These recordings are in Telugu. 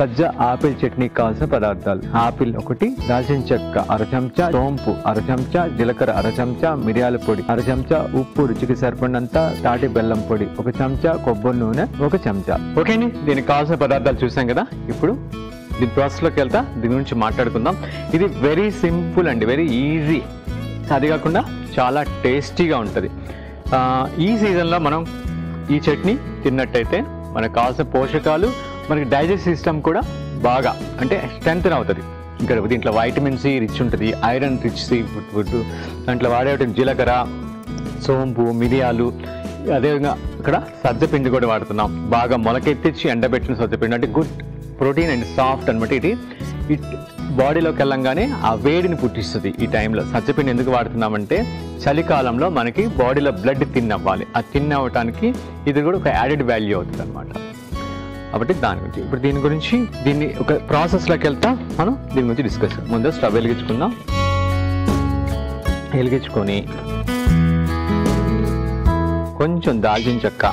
సజ్జ ఆపిల్ చట్నీ కావాల్సిన పదార్థాలు ఆపిల్ ఒకటి దాల్చిన చెక్క అర చెంచా సోంపు అర చెంచా జీలకర్ర అర చెంచా మిరియాల పొడి అర చెంచా ఉప్పు రుచికి సరిపడినంత తాటి బెల్లం పొడి ఒక చెంచా కొబ్బరి నూనె ఒక చెంచా ఓకే అండి దీనికి కావాల్సిన పదార్థాలు చూసాం కదా ఇప్పుడు దీని ప్రాసెస్లోకి వెళ్తా దీని గురించి మాట్లాడుకుందాం ఇది వెరీ సింపుల్ అండి వెరీ ఈజీ అది కాకుండా చాలా టేస్టీగా ఉంటుంది ఆ, ఈ సీజన్లో మనం ఈ చట్నీ తిన్నట్టయితే మనకు కావాల్సిన పోషకాలు మనకి డైజెస్ట్ సిస్టమ్ కూడా బాగా అంటే స్ట్రెంగ్ అవుతుంది ఇక్కడ దీంట్లో వైటమిన్ సి రిచ్ ఉంటుంది iron rich C food food దాంట్లో వాడే జీలకర్ర సోంపు మిరియాలు అదేవిధంగా ఇక్కడ సజ్జపిండి కూడా వాడుతున్నాం బాగా మొలకెత్తించి ఎండబెట్టిన సజ్జపిండి అంటే గుడ్ ప్రోటీన్ అండ్ సాఫ్ట్ అనమాట ఇది ఇట్ బాడీలోకి వెళ్ళంగానే ఆ వేడిని పుట్టిస్తుంది ఈ టైంలో సజ్జపిండి ఎందుకు వాడుతున్నామంటే చలికాలంలో మనకి బాడీలో బ్లడ్ థిన్ అవ్వాలి ఆ థిన్ అవ్వటానికి ఇది కూడా ఒక యాడెడ్ వాల్యూ అవుతుంది అనమాట కాబట్టి దాని గురించి ఇప్పుడు దీని గురించి దీన్ని ఒక ప్రాసెస్లోకి వెళ్తా మనం దీని గురించి డిస్కస్ ముందు స్టవ్ వెలిగించుకుందాం వెలిగించుకొని కొంచెం దాల్చిన చెక్క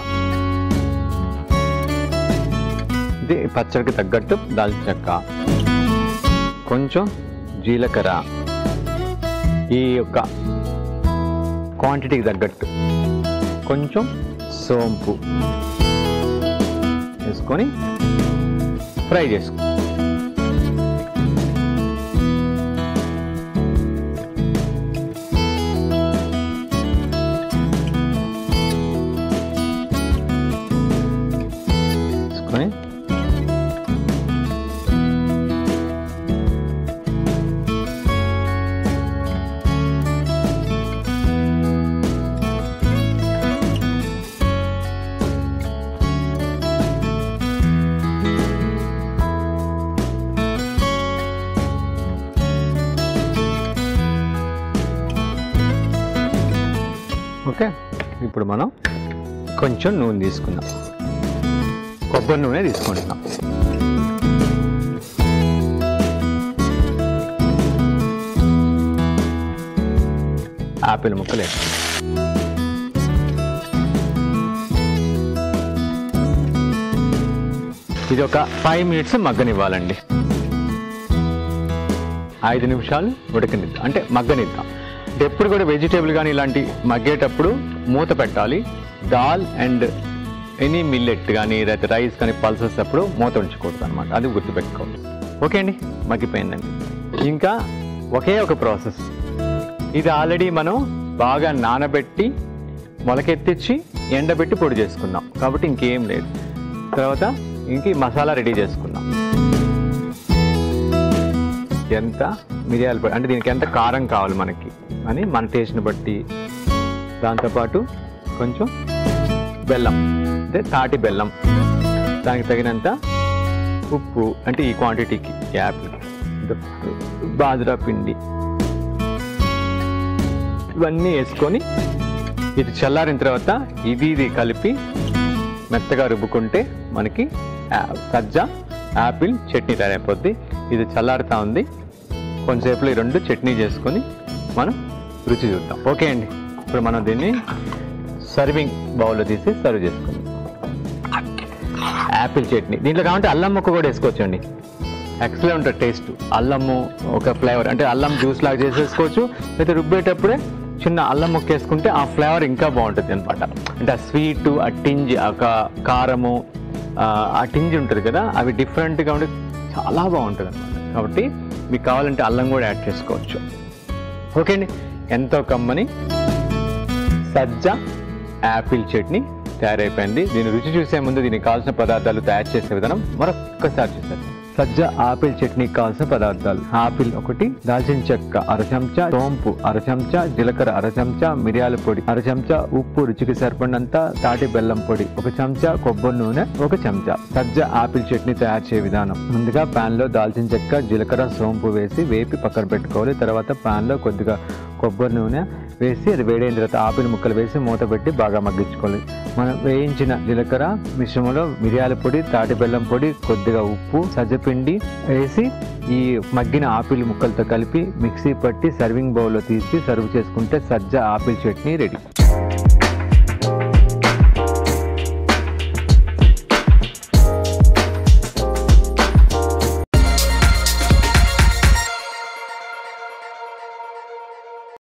ఇది పచ్చడికి తగ్గట్టు దాల్చిన చెక్క కొంచెం జీలకర్ర ఈ యొక్క క్వాంటిటీకి తగ్గట్టు కొంచెం సోంపు వేసుకొని ఫ్రై చేసుకో వేసుకొని ఓకే ఇప్పుడు మనం కొంచెం నూనె తీసుకుందాం కొబ్బరి నూనె తీసుకుంటున్నాం ఆపిల్ ముక్కలు వేసుకుందాం ఇది ఒక ఫైవ్ మినిట్స్ మగ్గనివ్వాలండి ఐదు నిమిషాలు ఉడకనిద్దాం అంటే మగ్గనిద్దాం అంటే ఎప్పుడు కూడా వెజిటేబుల్ కానీ ఇలాంటి మగ్గేటప్పుడు మూత పెట్టాలి దాల్ అండ్ ఎనీ మిల్లెట్ కానీ లేకపోతే రైస్ కానీ పల్సెస్ అప్పుడు మూత ఉంచకూడదు అనమాట అది గుర్తుపెట్టుకోవాలి ఓకే అండి మగ్గిపోయిందండి ఇంకా ఒకే ఒక ప్రాసెస్ ఇది ఆల్రెడీ మనం బాగా నానబెట్టి మొలకెత్తిచ్చి ఎండబెట్టి పొడి చేసుకున్నాం కాబట్టి ఇంకేం లేదు తర్వాత ఇంక ఈ మసాలా రెడీ చేసుకున్నాం ఎంత మిరియాల పొడి అంటే దీనికి ఎంత కారం కావాలి మనకి అని మన టేస్ట్ని బట్టి దాంతోపాటు కొంచెం బెల్లం అంటే తాటి బెల్లం దానికి తగినంత ఉప్పు అంటే ఈ క్వాంటిటీకి యాపిల్ బాజరా పిండి ఇవన్నీ వేసుకొని ఇది చల్లారిన తర్వాత ఇది ఇది కలిపి మెత్తగా రుబ్బుకుంటే మనకి యా- సజ్జ యాపిల్ చట్నీ తయారైపోద్ది ఇది చల్లారుతా ఉంది కొంతసేపులో ఈ రెండు చట్నీ చేసుకొని మనం రుచి చూద్దాం ఓకే అండి ఇప్పుడు మనం దీన్ని సర్వింగ్ బౌల్లో తీసి సర్వ్ చేసుకుందాం యాపిల్ చట్నీ దీంట్లో కావాలంటే అల్లం ముక్క కూడా వేసుకోవచ్చు అండి ఎక్సలెంట్ ఉంటుంది టేస్ట్ అల్లము ఒక ఫ్లేవర్ అంటే అల్లం జ్యూస్ లాగా చేసేసుకోవచ్చు అయితే రుబ్బేటప్పుడే చిన్న అల్లం ముక్క వేసుకుంటే ఆ ఫ్లేవర్ ఇంకా బాగుంటుంది అనమాట అంటే ఆ స్వీట్ ఆ టింజ్ ఆ కా- కారము ఆ, ఆ టింజ్ ఉంటుంది కదా అవి డిఫరెంట్గా ఉండి చాలా బాగుంటుంది అనమాట కాబట్టి మీకు కావాలంటే అల్లం కూడా యాడ్ చేసుకోవచ్చు ఓకే అండి ఎంతో కమ్మని సజ్జ యాపిల్ చట్నీ తయారైపోయింది దీని రుచి చూసే ముందు దీనికి కావాల్సిన పదార్థాలు తయారు చేసే విధానం మరొక్కసారి చూసారు సజ్జ ఆపిల్ చట్నీకి కావాల్సిన పదార్థాలు ఆపిల్ ఒకటి దాల్చిన చెక్క అర చెంచా సోంపు అర చెంచా జీలకర్ర అర చెంచా మిరియాల పొడి అర చెంచా ఉప్పు రుచికి సరిపడినంత తాటి బెల్లం పొడి ఒక చెంచా కొబ్బరి నూనె ఒక చెంచా సజ్జ ఆపిల్ చట్నీ తయారు చేసే విధానం ముందుగా పాన్ లో దాల్చిన చెక్క జీలకర్ర సోంపు వేసి వేపి పక్కన పెట్టుకోవాలి తర్వాత పాన్ లో కొద్దిగా కొబ్బరి నూనె వేసి అది వేడైన తర్వాత ఆపిల్ ముక్కలు వేసి మూత పెట్టి బాగా మగ్గించుకోవాలి మనం వేయించిన జీలకర్ర మిశ్రమంలో మిరియాల పొడి తాటి బెల్లం పొడి కొద్దిగా ఉప్పు సజ్జపిండి వేసి ఈ మగ్గిన ఆపిల్ ముక్కలతో కలిపి మిక్సీ పట్టి సర్వింగ్ బౌల్లో తీసి సర్వ్ చేసుకుంటే సజ్జ ఆపిల్ చట్నీ రెడీ